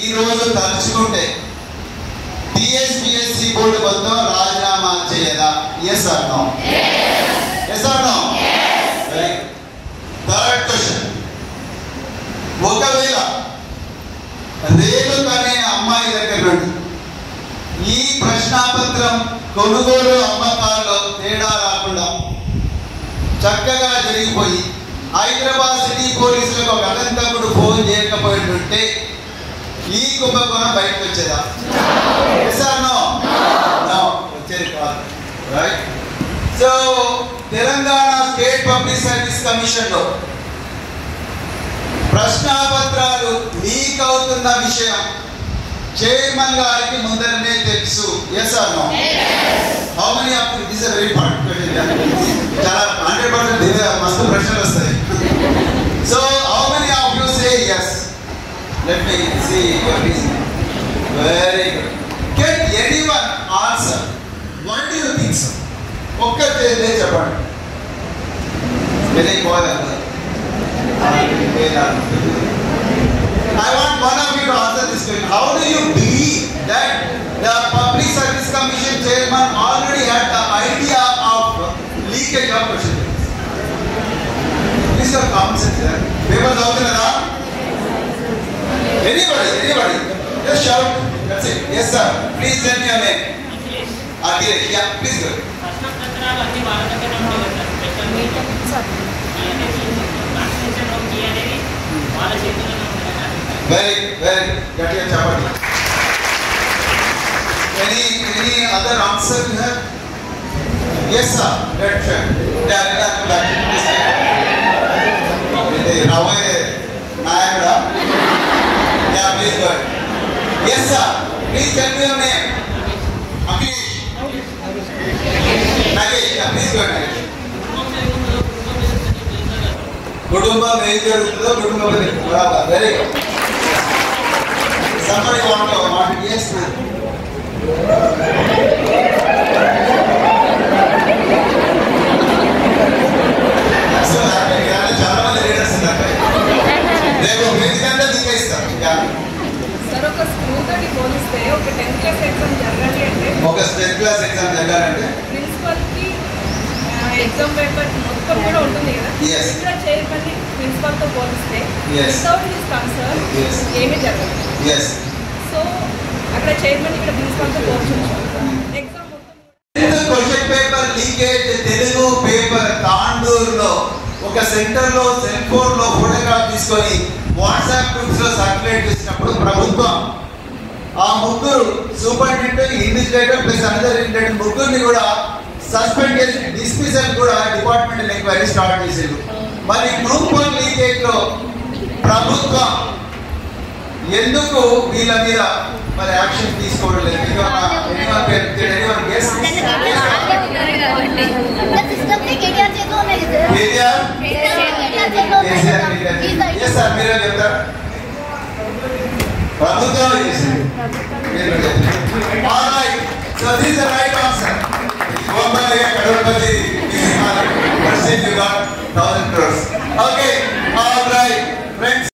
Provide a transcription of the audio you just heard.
ఈ రోజు తలుచుకుంటే టిఎస్పిఎస్సి బోర్డు మొత్తం రాజీనామా చేయదా yes or no yes or no third question ఒకవేళ రేణుక అనే అమ్మాయి దగ్గర నుండి ఈ ప్రశ్నాపత్రం కొనుగోలు అమ్మకాల్లో తేడా రాకుండా చక్కగా జరిగిపోయి హైదరాబాద్ సిటీ పోలీసులకు ఒక అనంతకుడు ఫోన్ చేయకపోయింటుంటే ఈ కుంభకోణం బయటకు వచ్చేదా Yes or no? No. వచ్చేది కాదు right so Telangana state public service commission లో ప్రశ్నాపత్రాలు లీక్ అవుతున్న విషయం చైర్మన్ గారికి ముందరనే తెలుసు yes or no how many of this very important చాలా హండ్రెడ్ పర్సెంట్ మస్తు ప్రశ్నలు వస్తాయి so how many of you say yes let me see your reason very good can anyone answer one do you think so ఒక్క చేస్తే చెప్పండి వెళ్ళిపోవాలి I want one of you to answer this question. How do you believe that the Public Service Commission chairman already had the idea of leakage of question papers? Please have common sense there. Papers out there, Anybody, anybody, just shout. That's it. Yes, sir. Please tell me your name. Akhilesh. Yeah, please go. ప్రశ్నపత్రాలు అన్ని వాళ్ళ దగ్గర ఉంటాయి కదా sir special అనేది constitution key అనేది వాళ్ళ చేతుల్లోనే ఉంటుంది కదా Very, very. Get your chapati. Any, any other answer you have? Yes, sir. Let's check. Yeah, yeah, back. ఇది రాబోయే నాయకుడా yeah please go yes sir please tell me your name Akhilesh Nagesh yeah please go Nagesh కుటుంబం ఏం జరుగుతుందో కుటుంబం very good Somebody want to want to yes ma'am. So happy. ఇలాంటి చాలా మంది లీడర్స్ ఉన్నారు రేపు వేదికంటే నీకే ఇస్తాం ఇంకా సార్ ఒక స్కూల్ తోటి పోలిస్తే ఒక టెన్త్ క్లాస్ ఎగ్జామ్ జరగాలి అంటే ఒక టెన్త్ క్లాస్ ఎగ్జామ్ జరగాలంటే ప్రిన్సిపల్ కి ఎగ్జామ్ పేపర్ మొత్తం కూడా ఉంటుంది కదా Yes. ఇక్కడ చైర్మన్ ప్రిన్సిపల్ తో పోలిస్తే Yes. Without his concern Yes. ఏమీ జరగదు ఎస్ సో అక్కడ చైర్మన్ ఇక్కడ ప్రిన్సిపల్ తో పోల్చొచ్చు ఎగ్జామ్ మొత్తం tenth question paper leakage Telugu paper తాండూరులో ఒక సెంటర్ లో సెల్ ఫోన్ లో ఫోటోగ్రాఫ్ తీసుకొని వాట్సాప్ గ్రూప్స్ లో సర్క్యులేట్ చేసినప్పుడు ప్రభుత్వం ఆ ముగ్గురు superintendent invigilator plus another intendant ముగ్గురిని కూడా సస్పెండ్ చేసి డిస్మిసల్ కూడా డిపార్ట్మెంటల్ ఎంక్వైరీ స్టార్ట్ చేసింది మరి గ్రూప్ వన్ లీకేజ్ లో ప్రభుత్వం ఎందుకు వీళ్ళ మీద మరి యాక్షన్ తీసుకోవడం లేదు ఎనీవన్ ఎనీవన్ గెస్ సిస్టమ్ ని కేటీఆర్ చేతిలో ఉన్నాయి సార్ కేటీఆర్ కేటీఆర్ చేతిలో ఉన్నాయి కేసీఆర్ కదా. ఈ సైడ్ ఎస్ సార్ మీరే చెప్తారు ప్రభుత్వం చేసింది so this right answer Gopalaiah Kadapathi percent you got thousand crores okay all right friends